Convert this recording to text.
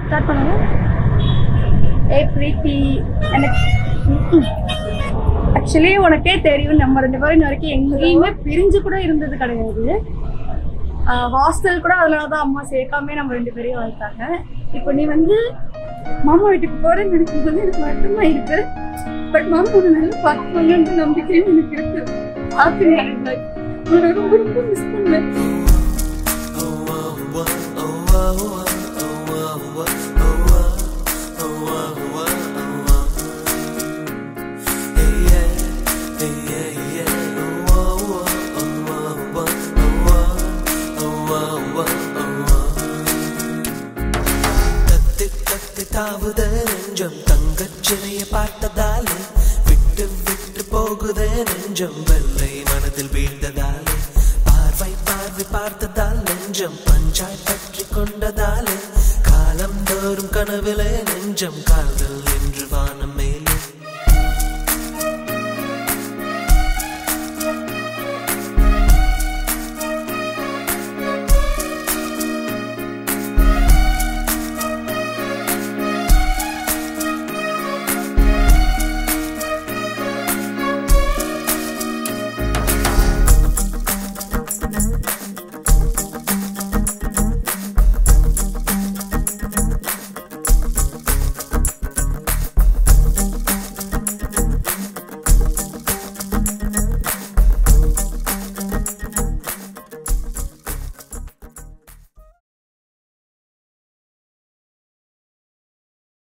start பண்ணுங்க ஏய் பிரீத்தி எனக்கு ஆக்சுவலி உனக்கே தெரியும் நம்ம ரெண்டு பேரும் இன்ன வரைக்கும் எங்கேயுமே பிரிஞ்சு கூட இருந்தது கிடையாது ஹாஸ்டல் கூட அதனால தான் அம்மா சேர்க்காம நம்ம ரெண்டு பேரையும் வளர்த்தாங்க இப்போ நீ வந்து மாமா வீட்டுக்கு போறேன்னு நினைக்கும் போது எனக்கு வருத்தமா இருக்கு பட் மாமா உன்னை நல்லா பார்த்துப்பாங்கன்ற நம்பிக்கையும் எனக்கு இருக்கு ஹாப்பி உன்னை ரொம்ப ரொம்ப மிஸ் பண்ணேன் தத்தி தத்தி தாவுதே நெஞ்சம் தங்கச் சிலைய பார்த்ததாலே விட்டு விட்டு போகுதே நெஞ்சம் வெள்ளை மனதில் வீழ்ந்ததாலே பார்வை பார்வை பார்த்ததால் நெஞ்சம் பஞ்சாய் பற்றி கொண்டதாலே காலம் தோறும் கனவிலே நெஞ்சம் கால்கள்